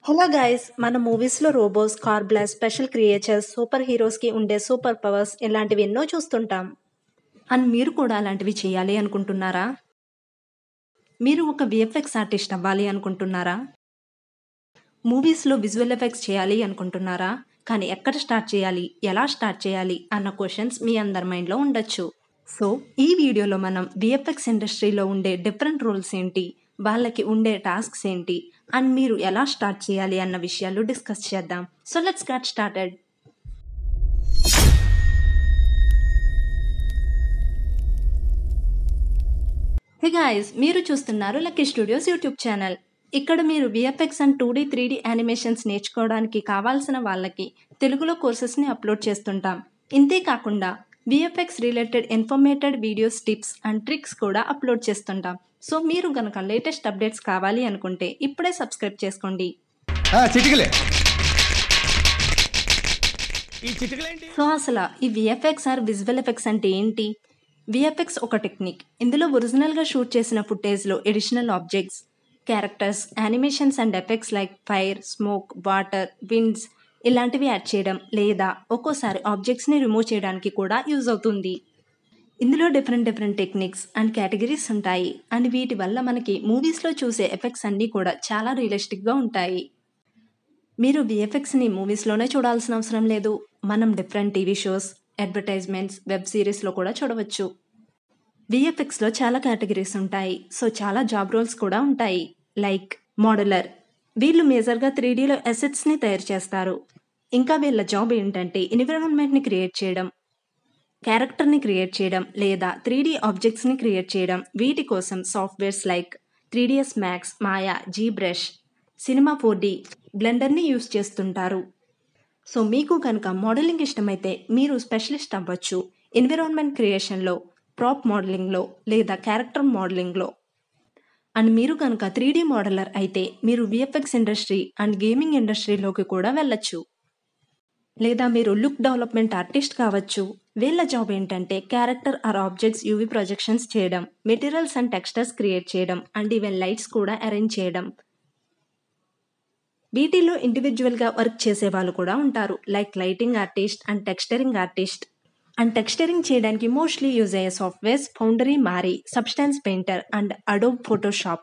hello guys మన మూవీస్లో robots car blast special creatures super హీరోస్కి ఉండే సూపర్ పవర్స్ ఇలాంటివి ఎన్నో చూస్తుంటాం అండ్ మీరు కూడా అలాంటివి చేయాలి అనుకుంటున్నారా మీరు ఒక విఎఫ్ఎక్స్ ఆర్టిస్ట్ అవ్వాలి అనుకుంటున్నారా మూవీస్లో విజువల్ ఎఫెక్ట్స్ చేయాలి అనుకుంటున్నారా కానీ ఎక్కడ స్టార్ట్ చేయాలి ఎలా స్టార్ట్ చేయాలి అన్న క్వశ్చన్స్ మీ అందరి మైండ్లో ఉండొచ్చు సో ఈ వీడియోలో మనం విఎఫ్ఎక్స్ ఇండస్ట్రీలో ఉండే డిఫరెంట్ రూల్స్ ఏంటి వాళ్ళకి ఉండే టాస్క్స్ ఏంటి అండ్ మీరు ఎలా స్టార్ట్ చేయాలి అన్న విషయాలు డిస్కస్ చేద్దాం so let's get started hey guys మీరు చూస్తున్నారు లక్కీ స్టూడియోస్ యూట్యూబ్ ఛానల్ ఇక్కడ మీరు VFX and two D three D animations నేర్చుకోవడానికి కావాల్సిన వాళ్ళకి తెలుగులో కోర్సెస్ని అప్లోడ్ చేస్తుంటాం ఇంతే కాకుండా VFX related informative videos tips and tricks కూడా అప్లోడ్ చేస్తుంటాం సో మీరు కనుక లేటెస్ట్ అప్డేట్స్ కావాలి అనుకుంటే ఇప్పుడే సబ్స్క్రైబ్ చేసుకోండి ఆ, చిటికలే ఈ చిటికలేంటి సో అసలు ఈ విఎఫ్ఎక్స్ ఆర్ విజువల్ ఎఫెక్ట్స్ అంటే ఏంటి విఎఫ్ఎక్స్ ఒక టెక్నిక్ ఇందులో ఒరిజినల్గా షూట్ చేసిన ఫుటేజ్లో additional objects characters animations and effects like fire smoke water winds ఇలాంటివి యాడ్ చేయడం లేదా ఒక్కోసారి ఆబ్జెక్ట్స్ని రిమూవ్ చేయడానికి కూడా యూజ్ అవుతుంది ఇందులో different different techniques and categories ఉంటాయి అండ్ వీటి వల్ల మనకి మూవీస్లో చూసే ఎఫెక్ట్స్ అన్నీ కూడా చాలా రియలిస్టిక్గా ఉంటాయి మీరు విఎఫ్ఎక్స్ని మూవీస్లోనే చూడాల్సిన అవసరం లేదు మనం different TV shows advertisements web సిరీస్లో కూడా చూడవచ్చు విఎఫ్ఎక్స్లో చాలా కేటగిరీస్ ఉంటాయి సో చాలా జాబ్ రోల్స్ కూడా ఉంటాయి లైక్ మోడలర్ వీళ్ళు మేజర్గా త్రీ డీలో ఎసెట్స్ని తయారు చేస్తారు ఇంకా వీళ్ళ జాబ్ ఏంటంటే ఎన్విరాన్మెంట్ని క్రియేట్ చేయడం క్యారెక్టర్ని క్రియేట్ చేయడం లేదా త్రీ డీ ఆబ్జెక్ట్స్ని క్రియేట్ చేయడం వీటి కోసం softwares like three DS Max Maya ZBrush Cinema four D బ్లెండర్ని యూస్ చేస్తుంటారు సో మీకు కనుక మోడలింగ్ ఇష్టమైతే మీరు స్పెషలిస్ట్ అవ్వచ్చు ఎన్విరాన్మెంట్ క్రియేషన్లో ప్రాప్ మోడలింగ్లో లేదా క్యారెక్టర్ మోడలింగ్లో అండ్ మీరు కనుక త్రీ డీ మోడలర్ అయితే మీరు విఎఫ్ఎక్స్ ఇండస్ట్రీ అండ్ గేమింగ్ ఇండస్ట్రీలోకి కూడా వెళ్ళొచ్చు లేదా మీరు లుక్ డెవలప్మెంట్ ఆర్టిస్ట్ కావచ్చు వీళ్ళ జాబ్ ఏంటంటే character or objects UV projections చేయడం మెటీరియల్స్ అండ్ టెక్స్టర్స్ క్రియేట్ చేయడం అండ్ ఈవెన్ లైట్స్ కూడా అరేంజ్ చేయడం వీటిలో ఇండివిజువల్గా వర్క్ చేసే వాళ్ళు కూడా ఉంటారు like lighting artist and texturing artist and texturing చేయడానికి మోస్ట్లీ యూజ్ అయ్యే softwares Foundry Mari Substance Painter and Adobe Photoshop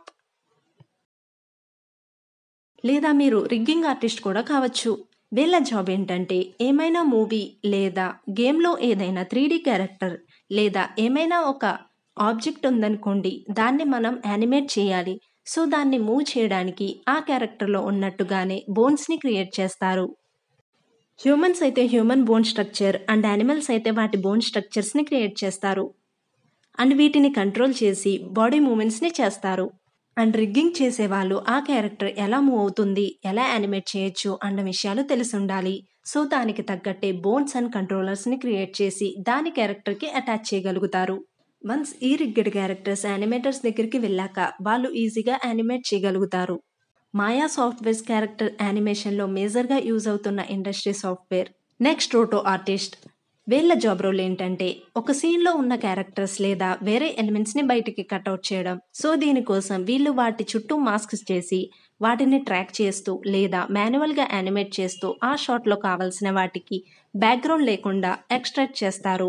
లేదా మీరు రిగ్గింగ్ ఆర్టిస్ట్ కూడా కావచ్చు వీళ్ళ జాబ్ ఏంటంటే ఏమైనా మూవీ లేదా గేమ్లో ఏదైనా త్రీ క్యారెక్టర్ లేదా ఏమైనా ఒక ఆబ్జెక్ట్ ఉందనుకోండి దాన్ని మనం యానిమేట్ చేయాలి సో దాన్ని మూవ్ చేయడానికి ఆ క్యారెక్టర్లో ఉన్నట్టుగానే బోన్స్ని క్రియేట్ చేస్తారు హ్యూమన్స్ అయితే human bone structure and animals అయితే వాటి బోన్ స్ట్రక్చర్స్ని క్రియేట్ చేస్తారు అండ్ వీటిని కంట్రోల్ చేసి బాడీ మూమెంట్స్ని చేస్తారు అండ్ రిగ్గింగ్ చేసే వాళ్ళు ఆ క్యారెక్టర్ ఎలా మూవ్ అవుతుంది ఎలా యానిమేట్ చేయొచ్చు అన్న విషయాలు తెలిసి ఉండాలి సో దానికి తగ్గట్టే బోన్స్ అండ్ కంట్రోలర్స్ని క్రియేట్ చేసి దాని క్యారెక్టర్కి అటాచ్ చేయగలుగుతారు వన్స్ ఈ రిగ్గెడ్ క్యారెక్టర్స్ యానిమేటర్స్ దగ్గరికి వెళ్ళాక వాళ్ళు ఈజీగా యానిమేట్ చేయగలుగుతారు మాయా సాఫ్ట్వేర్స్ క్యారెక్టర్ యానిమేషన్లో మేజర్గా యూజ్ అవుతున్న industry software next roto artist వీళ్ళ జాబ్ రోల్ ఏంటంటే ఒక సీన్లో ఉన్న క్యారెక్టర్స్ లేదా వేరే ఎలిమెంట్స్ని బయటికి కట్అవుట్ చేయడం సో దీనికోసం వీళ్ళు వాటి చుట్టూ మాస్క్స్ చేసి వాటిని ట్రాక్ చేస్తూ లేదా మాన్యువల్గా యానిమేట్ చేస్తూ ఆ షాట్లో కావాల్సిన వాటికి బ్యాక్గ్రౌండ్ లేకుండా ఎక్స్ట్రాక్ట్ చేస్తారు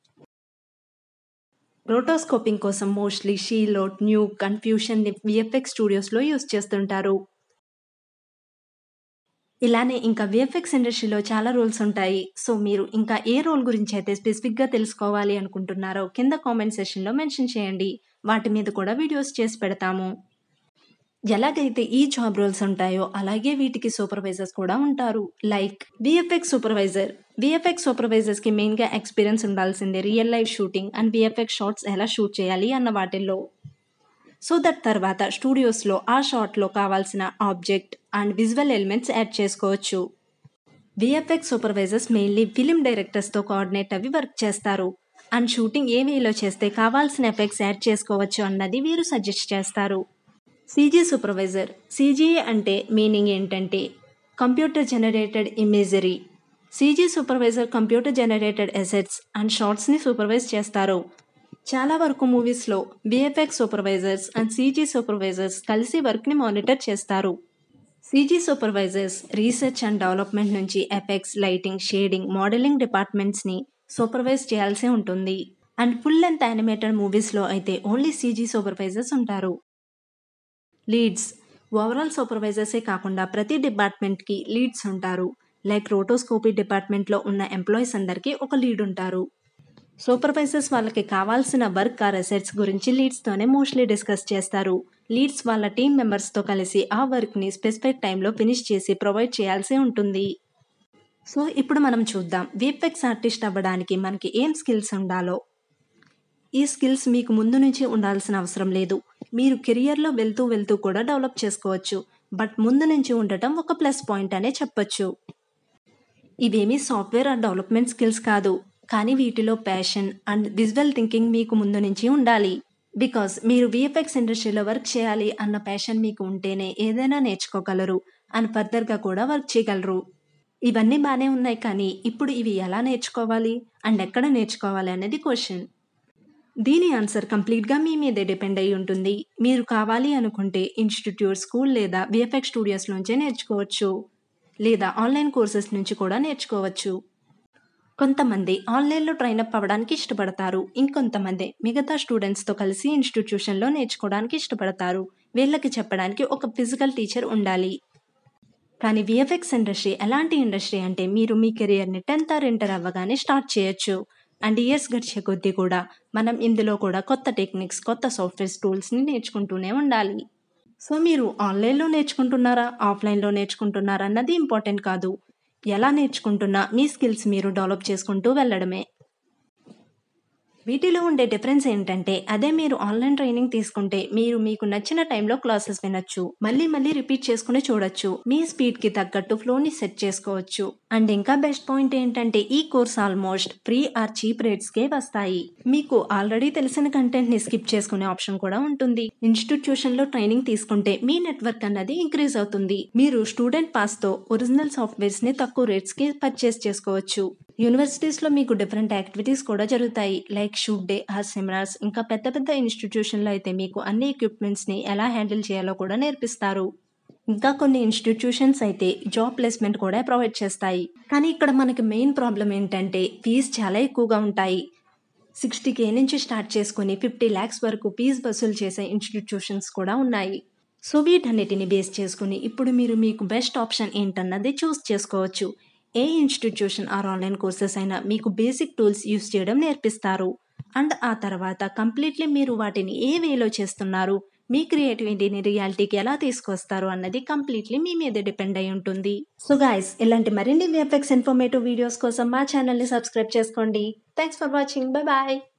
రోటోస్కోపింగ్ కోసం mostly silhouette new confusion VFX స్టూడియోస్లో యూస్ చేస్తుంటారు ఇలానే ఇంకా విఎఫ్ఎక్స్ ఇండస్ట్రీలో చాలా రూల్స్ ఉంటాయి సో మీరు ఇంకా ఏ రోల్ గురించి అయితే స్పెసిఫిక్గా తెలుసుకోవాలి అనుకుంటున్నారో కింద కామెంట్ సెషన్లో మెన్షన్ చేయండి వాటి మీద కూడా వీడియోస్ చేసి పెడతాము ఎలాగైతే ఈ జాబ్ రోల్స్ ఉంటాయో అలాగే వీటికి సూపర్వైజర్స్ కూడా ఉంటారు లైక్ విఎఫ్ఎక్స్ సూపర్వైజర్ విఎఫ్ఎక్స్ సూపర్వైజర్స్కి మెయిన్గా ఎక్స్పీరియన్స్ ఉండాల్సిందే real life shooting and VFX shots ఎలా షూట్ చేయాలి అన్న వాటిల్లో సో దట్ తర్వాత స్టూడియోస్లో ఆ షాట్లో కావాల్సిన object and visual elements add చేసుకోవచ్చు విఎఫ్ఎక్స్ సూపర్వైజర్స్ మెయిన్లీ ఫిలిం డైరెక్టర్స్తో కోఆర్డినేట్ అవి వర్క్ చేస్తారు అండ్ షూటింగ్ ఏ వేలో చేస్తే కావాల్సిన ఎఫెక్ట్స్ యాడ్ చేసుకోవచ్చు అన్నది వీరు సజెస్ట్ చేస్తారు సీజీ సూపర్వైజర్ సీజీఏ అంటే మీనింగ్ ఏంటంటే computer generated imagery CG supervisor computer generated assets and షార్ట్స్ని సూపర్వైజ్ చేస్తారు చాలా వరకు మూవీస్లో VFX supervisors and CG supervisors కలిసి వర్క్ని మానిటర్ చేస్తారు CG supervisors research and development నుంచి ఎఫెక్ట్స్ లైటింగ్ షేడింగ్ మోడలింగ్ డిపార్ట్మెంట్స్ని సూపర్వైజ్ చేయాల్సి ఉంటుంది అండ్ ఫుల్ లెంత్ యానిమేటెడ్ మూవీస్లో అయితే ఓన్లీ సీజీ సూపర్వైజర్స్ ఉంటారు లీడ్స్ ఓవరాల్ సూపర్వైజర్సే కాకుండా ప్రతి డిపార్ట్మెంట్కి లీడ్స్ ఉంటారు లైక్ రోటోస్కోపీ డిపార్ట్మెంట్లో ఉన్న ఎంప్లాయీస్ అందరికీ ఒక లీడ్ ఉంటారు సూపర్వైజర్స్ వాళ్ళకి కావాల్సిన వర్క్ ఆర్ అసెట్స్ గురించి లీడ్స్తోనే మోస్ట్లీ డిస్కస్ చేస్తారు లీడ్స్ వాళ్ళ టీం మెంబర్స్తో కలిసి ఆ వర్క్ని స్పెసిఫిక్ టైంలో ఫినిష్ చేసి ప్రొవైడ్ చేయాల్సి ఉంటుంది సో ఇప్పుడు మనం చూద్దాం విఎఫ్ఎక్స్ ఆర్టిస్ట్ అవ్వడానికి మనకి ఏం స్కిల్స్ ఉండాలో ఈ స్కిల్స్ మీకు ముందు నుంచి ఉండాల్సిన అవసరం లేదు మీరు కెరియర్లో వెళ్తూ వెళ్తూ కూడా డెవలప్ చేసుకోవచ్చు బట్ ముందు నుంచి ఉండటం ఒక ప్లస్ పాయింట్ అనే చెప్పొచ్చు ఇవేమీ సాఫ్ట్వేర్ అండ్ డెవలప్మెంట్ స్కిల్స్ కాదు కానీ వీటిలో ప్యాషన్ అండ్ విజువల్ థింకింగ్ మీకు ముందు నుంచి ఉండాలి బికాస్ మీరు విఎఫ్ఎక్స్ ఇండస్ట్రీలో వర్క్ చేయాలి అన్న ప్యాషన్ మీకు ఉంటేనే ఏదైనా నేర్చుకోగలరు అండ్ ఫర్దర్గా కూడా వర్క్ చేయగలరు ఇవన్నీ బాగానే ఉన్నాయి కానీ ఇప్పుడు ఇవి ఎలా నేర్చుకోవాలి అండ్ ఎక్కడ నేర్చుకోవాలి అనేది క్వశ్చన్ దీని ఆన్సర్ కంప్లీట్గా మీ మీదే డిపెండ్ అయి ఉంటుంది మీరు కావాలి అనుకుంటే ఇన్స్టిట్యూట్ స్కూల్ లేదా విఎఫ్ఎక్స్ స్టూడియోస్ నుంచే నేర్చుకోవచ్చు లేదా ఆన్లైన్ కోర్సెస్ నుంచి కూడా నేర్చుకోవచ్చు కొంతమంది ఆన్లైన్లో ట్రైనప్ అవ్వడానికి ఇష్టపడతారు ఇంకొంతమంది మిగతా స్టూడెంట్స్తో కలిసి ఇన్స్టిట్యూషన్లో నేర్చుకోవడానికి ఇష్టపడతారు వీళ్ళకి చెప్పడానికి ఒక ఫిజికల్ టీచర్ ఉండాలి కానీ విఎఫ్ఎక్స్ ఇండస్ట్రీ ఎలాంటి ఇండస్ట్రీ అంటే మీరు మీ కెరియర్ని టెన్త్ ఆర్ ఇంటర్ అవ్వగానే స్టార్ట్ చేయొచ్చు అండ్ ఇయర్స్ గడిచే కొద్దీ కూడా మనం ఇందులో కూడా కొత్త టెక్నిక్స్ కొత్త సాఫ్ట్వేర్ టూల్స్ని నేర్చుకుంటూనే ఉండాలి సో మీరు ఆన్లైన్లో నేర్చుకుంటున్నారా ఆఫ్లైన్లో నేర్చుకుంటున్నారా అన్నది ఇంపార్టెంట్ కాదు ఎలా నేర్చుకుంటున్నా మీ స్కిల్స్ మీరు డెవలప్ చేసుకుంటూ వెళ్ళడమే వీటిలో ఉండే డిఫరెన్స్ ఏంటంటే అదే మీరు ఆన్లైన్ ట్రైనింగ్ తీసుకుంటే మీరు మీకు నచ్చిన టైంలో క్లాసెస్ వినొచ్చు మళ్ళీ మళ్ళీ రిపీట్ చేసుకుని చూడొచ్చు మీ స్పీడ్కి తగ్గట్టు ఫ్లోని సెట్ చేసుకోవచ్చు అండ్ ఇంకా బెస్ట్ పాయింట్ ఏంటంటే ఈ course almost free or cheap రేట్స్కే వస్తాయి మీకు ఆల్రెడీ తెలిసిన కంటెంట్ని స్కిప్ చేసుకునే ఆప్షన్ కూడా ఉంటుంది ఇన్స్టిట్యూషన్లో ట్రైనింగ్ తీసుకుంటే మీ నెట్వర్క్ అన్నది ఇంక్రీజ్ అవుతుంది మీరు స్టూడెంట్ పాస్తో ఒరిజినల్ సాఫ్ట్వేర్స్ని తక్కువ రేట్స్కి పర్చేస్ చేసుకోవచ్చు యూనివర్సిటీస్లో మీకు డిఫరెంట్ యాక్టివిటీస్ కూడా జరుగుతాయి లైక్ షూట్ డే ఆ సెమినార్స్ ఇంకా పెద్ద పెద్ద ఇన్స్టిట్యూషన్లో అయితే మీకు అన్ని ఎక్విప్మెంట్స్ని ఎలా హ్యాండిల్ చేయాలో కూడా నేర్పిస్తారు ఇంకా కొన్ని ఇన్స్టిట్యూషన్స్ అయితే జాబ్ ప్లేస్మెంట్ కూడా ప్రొవైడ్ చేస్తాయి కానీ ఇక్కడ మనకి మెయిన్ ప్రాబ్లం ఏంటంటే ఫీజ్ చాలా ఎక్కువగా ఉంటాయి సిక్స్టీ కే నుంచి స్టార్ట్ చేసుకుని ఫిఫ్టీ ల్యాక్స్ వరకు ఫీజు వసూలు చేసే ఇన్స్టిట్యూషన్స్ కూడా ఉన్నాయి సో వీటన్నిటిని బేస్ చేసుకుని ఇప్పుడు మీరు మీకు బెస్ట్ ఆప్షన్ ఏంటన్నది చూస్ చేసుకోవచ్చు ఏ ఇన్స్టిట్యూషన్ ఆర్ ఆన్లైన్ కోర్సెస్ అయినా మీకు బేసిక్ టూల్స్ యూస్ చేయడం నేర్పిస్తారు అండ్ ఆ తర్వాత కంప్లీట్లీ మీరు వాటిని ఏ వేలో చేస్తున్నారు మీ క్రియేటివిటీని రియాలిటీకి ఎలా తీసుకొస్తారు అన్నది కంప్లీట్లీ మీ మీద డిపెండ్ అయి ఉంటుంది సో గాయస్ ఇలాంటి మరిన్ని విఎఫ్ఎక్స్ ఇన్ఫర్మేటివ్ వీడియోస్ కోసం మా ఛానల్ని సబ్స్క్రైబ్ చేసుకోండి thanks for watching bye bye